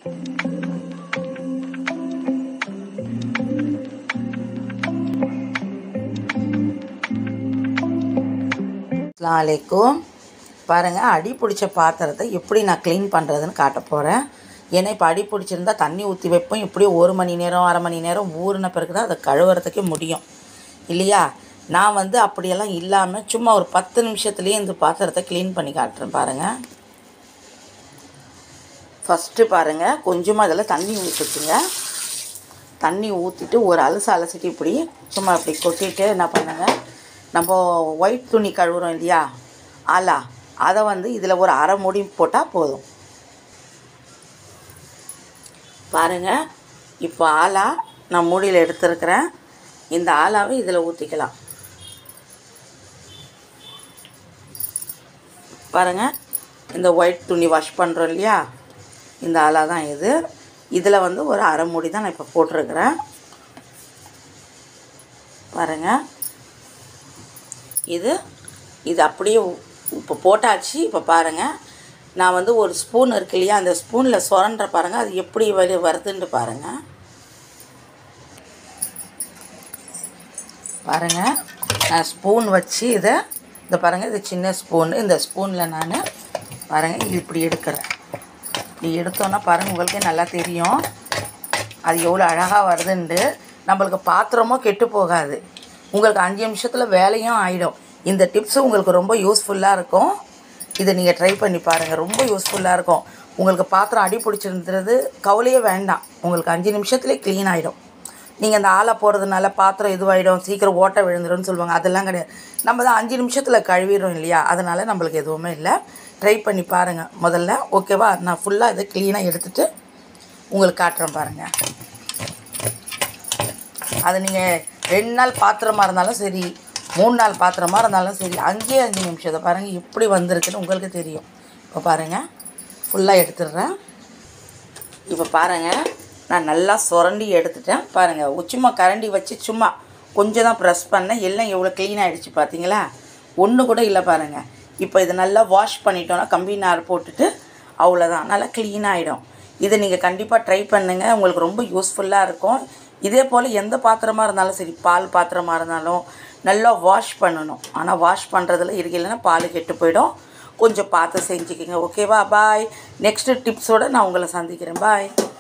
அஸ்ஸலாமு அலைக்கும் பாருங்கள் அடி பிடிச்ச பாத்திரத்தை எப்படி நான் க்ளீன் பண்ணுறதுன்னு காட்ட போகிறேன் ஏன்னா இப்போ அடி பிடிச்சிருந்தா தண்ணி ஊற்றி வைப்போம் இப்படியும் ஒரு மணி நேரம் அரை மணி நேரம் ஊறின பிறகு தான் அதை கழுவுறதுக்கே முடியும் இல்லையா நான் வந்து அப்படியெல்லாம் இல்லாமல் சும்மா ஒரு பத்து நிமிஷத்துலேயே இந்த பாத்திரத்தை க்ளீன் பண்ணி காட்டுறேன் பாருங்கள் ஃபஸ்ட்டு பாருங்கள் கொஞ்சமாக அதில் தண்ணி ஊற்றிட்டுங்க தண்ணி ஊற்றிட்டு ஒரு அலசு அலசிட்டு இப்படி சும்மா இப்படி கொட்டிட்டு என்ன பண்ணுங்க நம்ம ஒயிட் துணி கழுவுறோம் இல்லையா ஆலா அதை வந்து இதில் ஒரு அரை மூடி போட்டால் போதும் பாருங்கள் இப்போ ஆலா நான் மூடியில் எடுத்துருக்கிறேன் இந்த ஆலாவை இதில் ஊற்றிக்கலாம் பாருங்கள் இந்த ஒயிட் துணி வாஷ் பண்ணுறோம் இல்லையா இந்த ஆலா தான் இது இதில் வந்து ஒரு அரை மூடி தான் நான் இப்போ போட்டிருக்கிறேன் பாருங்கள் இது இது அப்படியே உ- இப்போ போட்டாச்சு இப்போ பாருங்கள் நான் வந்து ஒரு ஸ்பூன் இருக்கு இல்லையா அந்த ஸ்பூனில் சுரண்ட பாருங்கள் அது எப்படி வரு வருதுன்னு பாருங்கள் பாருங்கள் நான் ஸ்பூன் வச்சு இதை இந்த பாருங்கள் இது சின்ன ஸ்பூன் இந்த ஸ்பூனில் நான் பாருங்கள் இது இப்படி எடுக்கிறேன் இப்படி எடுத்தோன்னா பாருங்கள் உங்களுக்கே நல்லா தெரியும் அது எவ்வளோ அழகாக வருதுன்ட்டு நம்மளுக்கு பாத்திரமும் கெட்டு போகாது உங்களுக்கு அஞ்சு நிமிஷத்தில் வேலையும் ஆகிடும் இந்த டிப்ஸு உங்களுக்கு ரொம்ப யூஸ்ஃபுல்லாக இருக்கும் இதை நீங்கள் ட்ரை பண்ணி பாருங்கள் ரொம்ப யூஸ்ஃபுல்லாக இருக்கும் உங்களுக்கு பாத்திரம் அடி பிடிச்சிருந்தது கவலையே வேண்டாம் உங்களுக்கு அஞ்சு நிமிஷத்துலேயே க்ளீன் ஆகிடும் நீங்கள் இந்த ஆளை போடுறதுனால பாத்திரம் இதுவாகிடும் சீக்கிரம் ஓட்டை விழுந்துரும்னு சொல்லுவாங்க அதெல்லாம் கிடையாது நம்ம தான் அஞ்சு நிமிஷத்தில் கழுவிடுறோம் இல்லையா அதனால் நம்மளுக்கு எதுவுமே இல்லை ட்ரை பண்ணி பாருங்கள் முதல்ல ஓகேவா நான் ஃபுல்லாக இதை க்ளீனாக எடுத்துகிட்டு உங்களுக்கு காட்டுறேன் பாருங்கள் அது நீங்கள் ரெண்டு நாள் பாத்திரமா இருந்தாலும் சரி மூணு நாள் பாத்திரமா இருந்தாலும் சரி அங்கேயே அஞ்சு நிமிஷத்தை பாருங்கள் எப்படி வந்திருக்குன்னு உங்களுக்கு தெரியும் இப்போ பாருங்கள் ஃபுல்லாக எடுத்துடுறேன் இப்போ பாருங்கள் நான் நல்லா சுரண்டி எடுத்துட்டேன் பாருங்கள் சும்மா கரண்டி வச்சு சும்மா கொஞ்சம் தான் ப்ரெஸ் பண்ணேன் எல்லாம் எவ்வளோ க்ளீன் ஆகிடுச்சு பார்த்தீங்களா ஒன்று கூட இல்லை பாருங்கள் இப்போ இது நல்லா வாஷ் பண்ணிட்டோன்னா கம்பி நார் போட்டுட்டு அவ்வளோதான் நல்லா க்ளீன் ஆகிடும் இதை நீங்கள் கண்டிப்பாக ட்ரை பண்ணுங்கள் உங்களுக்கு ரொம்ப யூஸ்ஃபுல்லாக இருக்கும் இதே போல் எந்த பாத்திரமா இருந்தாலும் சரி பால் பாத்திரமா இருந்தாலும் நல்லா வாஷ் பண்ணணும் ஆனால் வாஷ் பண்ணுறதுல இருக்கலைன்னா பால் கெட்டு போயிடும் கொஞ்சம் பார்த்து செஞ்சுக்கோங்க ஓகேவா பாய் நெக்ஸ்ட்டு டிப்ஸோடு நான் உங்களை சந்திக்கிறேன் பாய்